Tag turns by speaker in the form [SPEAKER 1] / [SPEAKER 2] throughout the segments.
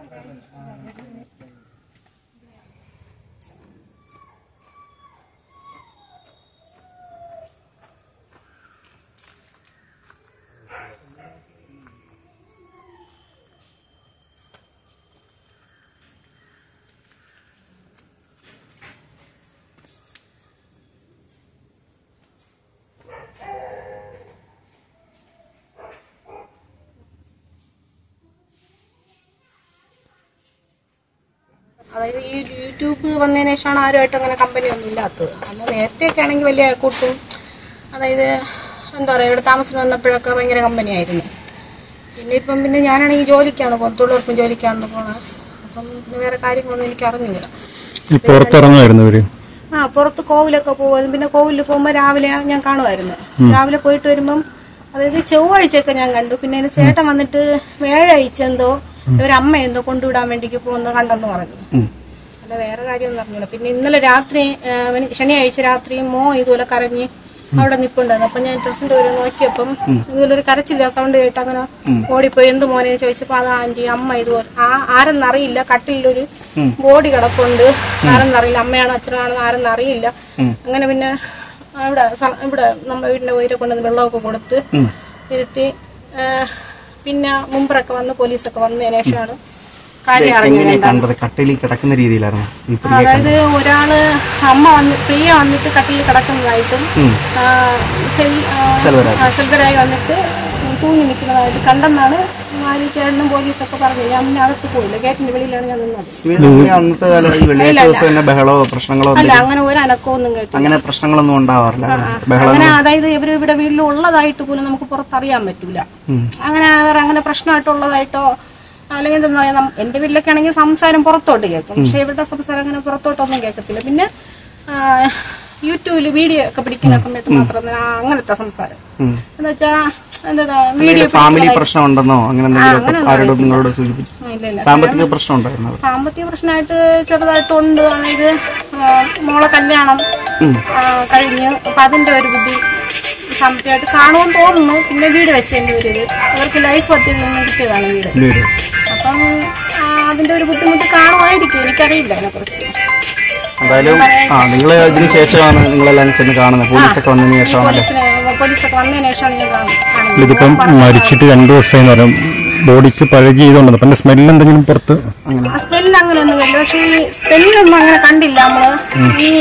[SPEAKER 1] അതായത് ഈ യൂട്യൂബ് വന്നതിന് ശേഷമാണ് ആരുമായിട്ട് അങ്ങനെ കമ്പനി ഒന്നും ഇല്ലാത്തത് അല്ല നേരത്തെയൊക്കെ ആണെങ്കിൽ വലിയ കൂട്ടും അതായത് എന്താ പറയുക ഇവിടെ താമസം വന്നപ്പോഴൊക്കെ ഭയങ്കര കമ്പനി ആയിരുന്നു പിന്നെ ഇപ്പം പിന്നെ ഞാനാണെങ്കിൽ ജോലിക്കാണ് പോകുന്നത് തൊഴിലുറപ്പും ജോലിക്കാണ് പോണത് അപ്പം പിന്നെ വേറെ കാര്യങ്ങളൊന്നും എനിക്ക് അറിഞ്ഞില്ല
[SPEAKER 2] ഈ പുറത്തിറങ്ങുമായിരുന്നു ഇവര്
[SPEAKER 1] ആ പുറത്ത് കോവിലൊക്കെ പോകുമായിരുന്നു പിന്നെ കോവിലിൽ പോകുമ്പോൾ രാവിലെ ഞാൻ കാണുമായിരുന്നു രാവിലെ പോയിട്ട് വരുമ്പം അതായത് ചൊവ്വാഴ്ചയൊക്കെ ഞാൻ കണ്ടു പിന്നെ അതിന് ചേട്ടൻ വന്നിട്ട് വ്യാഴാഴ്ച എന്തോ ഇവരമ്മ എന്തോ കൊണ്ടുവിടാൻ വേണ്ടിക്ക് പോകുന്നത് കണ്ടെന്ന് പറഞ്ഞു അല്ല വേറെ കാര്യമൊന്നും അറിഞ്ഞില്ല പിന്നെ ഇന്നലെ രാത്രി ആ, അവന് ശനിയാഴ്ച രാത്രി മോ ഇതുപോലെ കരഞ്ഞ് അവിടെ നിപ്പുണ്ടായിരുന്നു അപ്പൊ ഞാൻ ഡ്രസ്സിന്റെ ഒരു നോക്കിയപ്പം ഇതുപോലെ ഒരു കരച്ചില്ല സൗണ്ട് കേട്ട് അങ്ങനെ ഓടിപ്പോയി എന്ത് മോനെ ചോദിച്ചപ്പോ അത് ആന്റി അമ്മ ഇതുപോലെ ആ ആരെന്നറിയില്ല കട്ടിലൊരു ബോഡി കിടപ്പുണ്ട് ആരെന്നറിയില്ല അമ്മയാണോ അച്ഛനാണോ ആരെന്നറിയില്ല അങ്ങനെ പിന്നെ ഇവിടെ സ- ഇവിടെ നമ്മുടെ വീടിന്റെ ഉയരെ കൊണ്ടുവന്ന് വെള്ളമൊക്കെ കൊടുത്ത് ഇരുത്തി ആ, പിന്നെ മുമ്പറൊക്കെ വന്ന് പോലീസൊക്കെ വന്നതിന് ശേഷമാണ് കാര്യം അറിഞ്ഞത്
[SPEAKER 3] എങ്ങനെയാ കണ്ടത് കട്ടിലിൽ കിടക്കുന്ന രീതിയിലായിരുന്നു ഈ പ്രിയ
[SPEAKER 1] അതായത് ഒരാള് അമ്മ വന്ന് പ്രിയ വന്നിട്ട് കട്ടിൽ കിടക്കുന്നതായിട്ടും ആ, സെൽ- ആ, ആ, സെൽവരായി വന്നിട്ട് തൂങ്ങി നിൽക്കുന്നതായിട്ട് കണ്ടെന്നാണ് ആര് ചേട്ടനും പോലീസൊക്കെ പറഞ്ഞത് ഞാൻ പിന്നെ അകത്ത് പോയില്ല ഗേറ്റിന്റെ വെളിയിലാണ് ഞാൻ നിന്നത്
[SPEAKER 3] ഇവര് അന്നത്തെ കാലം ഈ വെള്ളിയാഴ്ച ദിവസം തന്നെ ബഹളോ പ്രശ്നങ്ങളോ
[SPEAKER 1] അല്ല അങ്ങനെ ഒരു അനക്കമൊന്നും കേട്ടില്ല
[SPEAKER 3] അങ്ങനെ പ്രശ്നങ്ങളൊന്നും ഉണ്ടാവാറില്ല ബഹളം
[SPEAKER 1] അങ്ങനെ അതായത് ഇവര് ഇവിടെ വീട്ടിൽ ഉള്ളതായിട്ട് പോലും നമുക്ക് പുറത്തറിയാൻ പറ്റൂല അങ്ങനെ വേറെ അങ്ങനെ പ്രശ്നമായിട്ടുള്ളതായിട്ടോ അല്ലെങ്കിൽ എന്താ പറയാ നം- എന്റെ വീട്ടിലൊക്കെ ആണെങ്കിൽ സംസാരം പുറത്തോട്ട് കേൾക്കും പക്ഷെ ഇവരുടെ സംസാരം അങ്ങനെ പുറത്തോട്ടൊന്നും കേൾക്കത്തില്ല പിന്നെ ആ, യൂട്യൂബിൽ വീഡിയോ ഒക്കെ പിടിക്കുന്ന സമയത്ത് മാത്രം ആ, അങ്ങനത്തെ സംസാരം
[SPEAKER 3] ഉം.
[SPEAKER 1] എന്ന് വെച്ചാ എന്താ വീഡിയോ
[SPEAKER 3] ഫാമിലി പ്രശ്നം ഉണ്ടെന്നോ അങ്ങനെ എന്തെങ്കിലും ആരോടും നിങ്ങളോട് സൂചിപ്പിച്ചു
[SPEAKER 1] ഇല്ല ഇല്ല
[SPEAKER 3] സാമ്പത്തിക പ്രശ്നം ഉണ്ടായിരുന്നു
[SPEAKER 1] സാമ്പത്തിക പ്രശ്നമായിട്ട് ചെറുതായിട്ടുണ്ട് അതായത് ആ, മോളെ കല്യാണം ആ, കഴിഞ്ഞ് അപ്പൊ അതിന്റെ ഒരു ബുദ്ധി സാമ്പത്തികമായിട്ട് കാണുമെന്ന് തോന്നുന്നു പിന്നെ വീട് വെച്ചതിന്റെ ഒരു ഇത് അവർക്ക് ലൈഫ് പദ്ധതിയിൽ നിന്ന് കിട്ടിയതാണ് വീട്
[SPEAKER 3] വീട്
[SPEAKER 1] അപ്പം ആ, അതിന്റെ ഒരു ബുദ്ധിമുട്ട് കാണുമായിരിക്കും എനിക്കറിയില്ല അതിനെ കുറിച്ച്
[SPEAKER 3] എന്തായാലും ആ നിങ്ങൾ ഇതിന് ശേഷമാണ് നിങ്ങളെല്ലാം ചെന്ന് കാണുന്നത് പോലീസൊക്കെ വന്നതിന് ശേഷമാണ്
[SPEAKER 1] പോലീസിനെ പോലീസൊക്കെ വന്നതിന് ശേഷമാണ് ഞാൻ കാണുന്നത്
[SPEAKER 2] ഇതിപ്പം മരിച്ചിട്ട് രണ്ടു ദിവസമായി എന്ന് പറയും ബോഡിക്ക് പഴകി ഇതുണ്ട് അപ്പം സ്മെല്ല് എന്തെങ്കിലും പുറത്ത്
[SPEAKER 1] സ്മെല്ല് അങ്ങനെ ഒന്നും കണ്ടില്ല പക്ഷെ ഈ സ്മെല്ലൊന്നും അങ്ങനെ കണ്ടില്ല നമ്മള് ഈ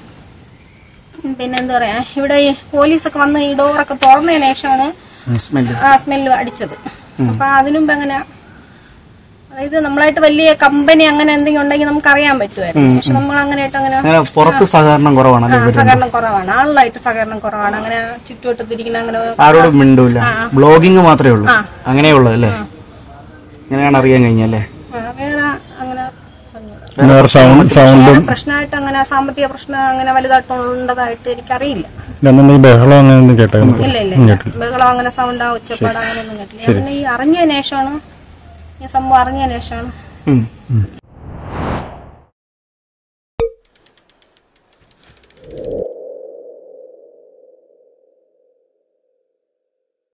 [SPEAKER 1] പിന്നെ എന്താ പറയാ ഇവിടെ ഈ പോലീസൊക്കെ വന്ന് ഈ ഡോറൊക്കെ തുറന്നതിന് ശേഷമാണ്
[SPEAKER 3] സ്മെല്ല്
[SPEAKER 1] ആ സ്മെല്ല് അടിച്ചത് അപ്പൊ അതിനു മുമ്പ് അങ്ങനെ അതായത് നമ്മളായിട്ട് വലിയ കമ്പനി അങ്ങനെ എന്തെങ്കിലും ഉണ്ടെങ്കിൽ നമുക്ക് അറിയാൻ പറ്റുമായിരുന്നു പക്ഷെ നമ്മൾ അങ്ങനെയായിട്ട് അങ്ങനെ
[SPEAKER 3] അങ്ങനെ പുറത്ത് സഹകരണം കുറവാണല്ലേ
[SPEAKER 1] ആ, സഹകരണം കുറവാണ് ആളിലായിട്ട് സഹകരണം കുറവാണ് അങ്ങനെ ചുറ്റുവട്ടത്തിരിക്കുന്ന അങ്ങനെ
[SPEAKER 3] ആരോടും മിണ്ടൂല ബ്ലോഗിങ് മാത്രമേ ഉള്ളൂ അങ്ങനെയുള്ളത് അല്ലേ അങ്ങനെയാണ് അറിയാൻ കഴിഞ്ഞല്ലേ
[SPEAKER 1] ആ, വേറെ അങ്ങനെ ഒന്നുമില്ല.
[SPEAKER 2] പിന്നെ വേറെ സൗണ്ട് സൗണ്ടും
[SPEAKER 1] വേറെ പ്രശ്നമായിട്ട് അങ്ങനെ സാമ്പത്തിക പ്രശ്നം അങ്ങനെ വലുതായിട്ട് ഉള്ളതായിട്ട് എനിക്കറിയില്ല
[SPEAKER 2] എന്തെങ്കിലും ബഹളം അങ്ങനെ ഒന്നും കേട്ടായിരുന്നു
[SPEAKER 1] ഇല്ല ഇല്ല ഇല്ല. ബഹളം അങ്ങനെ സൗണ്ട് ഒച്ചപ്പാട് അങ്ങനെ ഒന്നും കേട്ടില്ല ഞാൻ പിന്നെ ഈ അറിഞ്ഞതിന് ശേഷമാണ് ഈ സംഭവം അറിഞ്ഞതിന് ശേഷമാണ്
[SPEAKER 3] ഉം.